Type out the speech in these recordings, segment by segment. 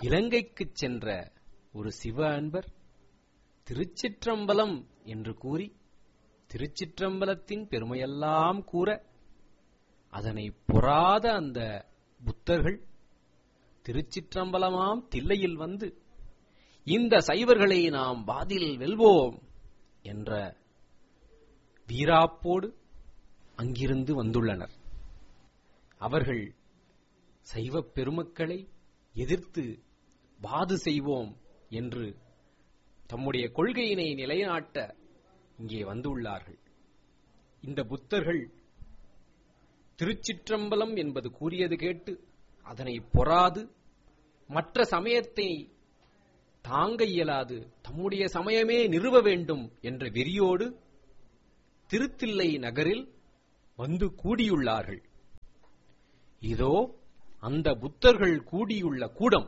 இலங்கைக்குச் சென்ற ஒரு சிவ அன்பர் திருச்சிற்றம்பலம் என்று கூறி திருச்சிற்றம்பலத்தின் பெருமையெல்லாம் கூற அதனை பொறாத அந்த புத்தர்கள் திருச்சிற்றம்பலமாம் தில்லையில் வந்து இந்த சைவர்களை நாம் வாதில் வெல்வோம் என்ற வீராப்போடு அங்கிருந்து வந்துள்ளனர் அவர்கள் சைவப் பெருமக்களை எதிர்த்து வாது செய்வோம் என்று தம்முடைய கொள்கையினை நிலைநாட்ட இங்கே வந்துள்ளார்கள் இந்த புத்தர்கள் திருச்சிற்றம்பலம் என்பது கூறியது கேட்டு அதனை பொறாது மற்ற சமயத்தை தாங்க இயலாது தம்முடைய சமயமே நிறுவ வேண்டும் என்ற வெறியோடு திருத்தில்லை நகரில் வந்து கூடியுள்ளார்கள் இதோ அந்த புத்தர்கள் கூடியுள்ள கூடம்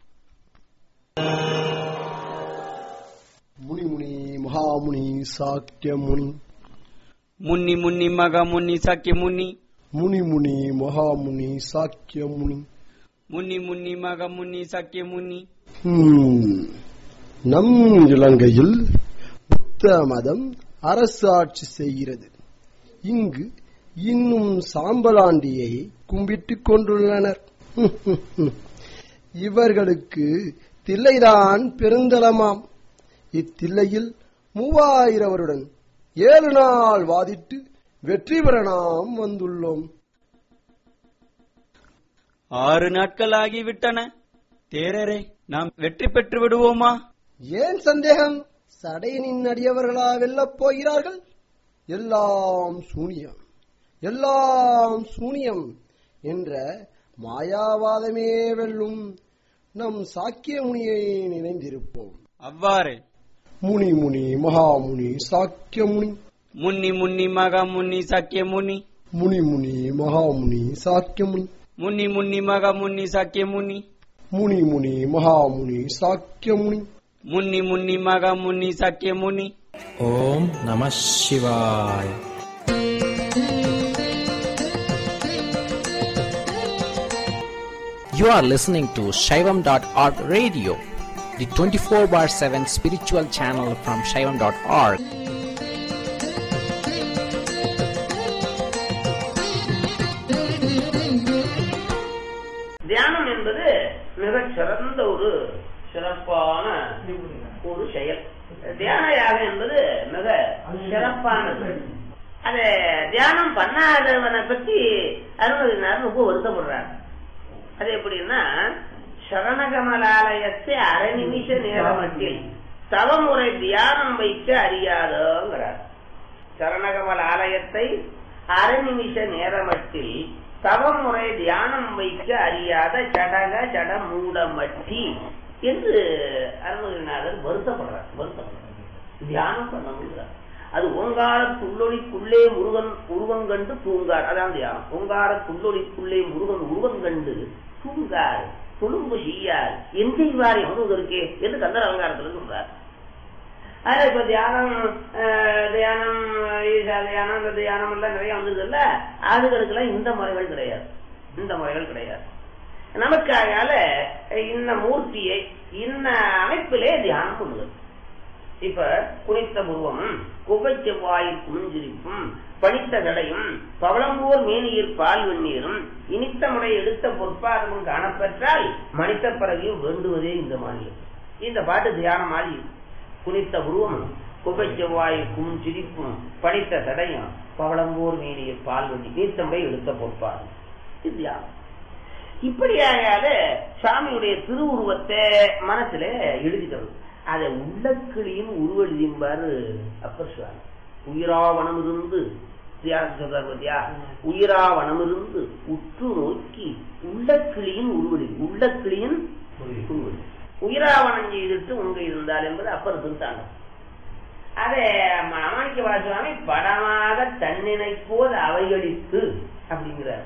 முனி முனி மகாமுனி சாக்கிய முனி முன்னி முன்னி மக முன்னி சக்கிய முன்னி முனி முனி மகாமுனி சாக்கிய முனி முன்னி முன்னி மக முன்னி சக்கிய முன்னி ஹம், நம் இலங்கையில் புத்த மதம் அரசு ஆட்சி செய்கிறது இங்கு இன்னும் சாம்பலாண்டியை கும்பிட்டுக் கொண்டுள்ளனர் இவர்களுக்கு தில்லைதான் பெருந்தலமாம் இத்தில்லையில் மூவாயிரவருடன் ஏழு நாள் வாதிட்டு வெற்றி பெற நாம் வந்துள்ளோம் ஆறு நாட்கள் ஆகிவிட்டன தேரரே நாம் வெற்றி பெற்று விடுவோமா ஏன் சந்தேகம் சடையனின் அடியவர்களா வெல்லப் போகிறார்கள் எல்லாம் சூனியம் எல்லாம் சூனியம் என்ற மாயாவாதமே வெல்லும் நம் சாக்கிய முனியை நினைந்திருப்போம் அவ்வாறே முனி முனி மகாமுனி சாக்கிய முனி முன்னி முன்னி மக முன்னி சக்கிய முனி முனி முனி மகாமுனி சாக்கிய முனி முன்னி முன்னி மக முன்னி சக்கிய முனி முனி முனி மகாமுனி சாக்கிய முனி முன்னி முன்னி மக முன்னி சக்கிய முனி ஓம் நம சிவாய் You are listening to Shaivam.org radio, the 24 bar 7 spiritual channel from Shaivam.org. தியானம் என்பது மிகச் சிறந்த ஒரு சிறப்பான ஒரு செயல் தியான யாகம் என்பது மிக சிறப்பானது அத தியானம் பண்ணாதவனை பத்தி அருணகிரினார் ரொம்ப வருத்தப்படுறார் அது எப்படின்னா சரணகமலாலயத்தை அரை நிமிஷ நேரமட்டில் தவமுறை தியானம் வைக்க அறியாதோங்கிறார் சரணகமல் ஆலயத்தை அரை நிமிஷ நேரமட்டில் தவமுறை தியானம் வைக்க அறியாத ஜடக ஜட மூடமட்டி என்று அருணகிரிநாதர் வருத்தப்படுறார் வருத்தப்படுறார் தியானம் பண்ண முடியாது அது ஓங்கார துள்ளொலிக்குள்ளே முருகன் உருவம் கண்டு தூங்கார் அதான் தியானம் ஓங்கார துள்ளொலிக்குள்ளே முருகன் உருவம் கண்டு தூங்கார் துளும்பு செய்யார் என் செய்வார் எவ்வளவு இருக்கே என்று கந்தர் அலங்காரத்துல சொல்றார் ஆனா இப்ப தியானம் அஹ், தியானம் ஈசா தியானம் இந்த தியானம் எல்லாம் நிறைய வந்தது இல்ல அதுகளுக்கெல்லாம் இந்த முறைகள் கிடையாது இந்த முறைகள் கிடையாது நமக்காக இந்த மூர்த்தியை இந்த அமைப்பிலே தியானம் பண்ணுவது இப்ப குனித்த புருவம் குகை செவ்வாயில் குமிஞ்சிரிப்பும் பனித்த கடையும் பவளம்பூர் மேனியில் பால் வெந்நீரும் இனித்த முறை எடுத்த பொற்பாதமும் காணப்பெற்றால் மனித பிறகையும் வேண்டுவதே இந்த மாநிலம் இந்த பாட்டு தியானம் மாதிரி குனித்த புருவம் குகை செவ்வாயில் குமிஞ்சிரிப்பும் பனித்த தடையும் பவளம்பூர் மேனியில் பால் வெண்ணி நீத்த முறை எடுத்த பொற்பாதம் இது தியானம் இப்படியாக சாமியுடைய திருவுருவத்தை மனசுல எழுதிக்கிறது அதை உள்ளக்கிளியின் உருவெழுதிம்பாரு அப்பர் சுவாமி உயிராவனம் இருந்து தியாகத்தியா உயிராவனம் இருந்து உற்று நோக்கி உள்ளக்கிளியின் உருவெளி உள்ளக்கிளியின் உருவெளி உயிராவனம் செய்துட்டு உங்க இருந்தால் என்பது அப்பர் திருத்தாண்டம் அதை மாணிக்க வாசுவாமி படமாக தன்னினை போல் அவைகளித்து அப்படிங்கிறார்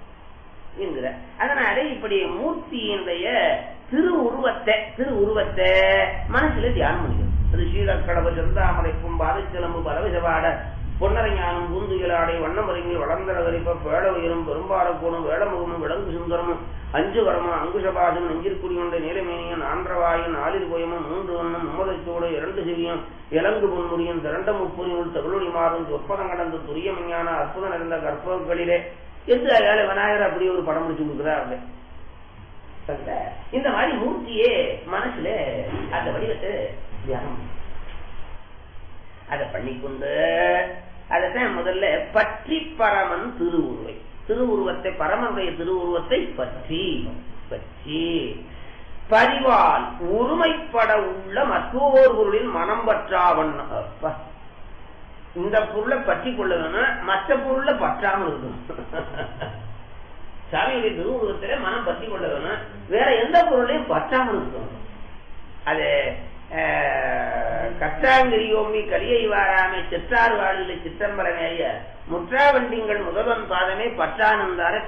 என்கிற அதனால இப்படி மூர்த்தியினுடைய திரு உருவத்தை திரு உருவத்தை மனசுல தியானம் பண்ணிக்கணும் அது ஸ்ரீலக்கடவ செந்தாமரைப்பும் பாதச்சிலம்பு பலவிதவாட பொன்னரைஞானம் பூந்துகிலாடை வண்ணமருங்கி வளர்ந்தரகரிப்ப பேட உயரும் பெரும்பாலக்கூடும் வேடமுகமும் விலங்கு சுந்தரமும் அஞ்சு வரமும் அங்குஷபாதம் நெஞ்சிற்குடி கொண்ட நீலமேனியன் ஆந்திரவாயன் ஆளிர் புயமும் மூன்று வண்ணம் மும்மதச்சோடு இரண்டு சிவியம் இலங்கு பொன்முடியும் திரண்ட முப்புரியுள் தருளொடி மாறும் சொப்பதம் கடந்த துரிய விஞ்ஞான அற்புதம் நிறைந்த கற்பங்களிலே என்று அயால விநாயகர் அப்படி ஒரு படம் முடிச்சு கொடுக்குறாரு சரிங்களா? இந்த மாதிரி மூர்த்தியே மனசுல அந்த வடிவத்தை தியானம் பண்ணு. அதை பண்ணிக்கொண்டு அதைத்தான் முதல்ல பற்றி பரமன் திருவுருவை திருவுருவத்தை பரமனுடைய திருவுருவத்தை பற்றி பற்றி பரிவால் ஒருமைப்பட உள்ள மற்றோர் பொருளில் மனம் பற்றாவன் அப்பா. இந்த பொருளை பற்றி கொள்ள வேணும் மற்ற பொருளை பற்றாமல் இருக்கணும் சாமியுடைய திருவுருவத்திலே மனம் பற்றி கொள்ள வேணும் வேற எந்த பொருளையும் பற்றாமல் இருக்கணும் அது கற்றாங்கிரியோமி கலியை வாராமை சிற்றார் வாழிலை சிற்றம்பலமேய முற்றாவண்டிங்கள் முதல்வன் பாதமே பற்றானந்தார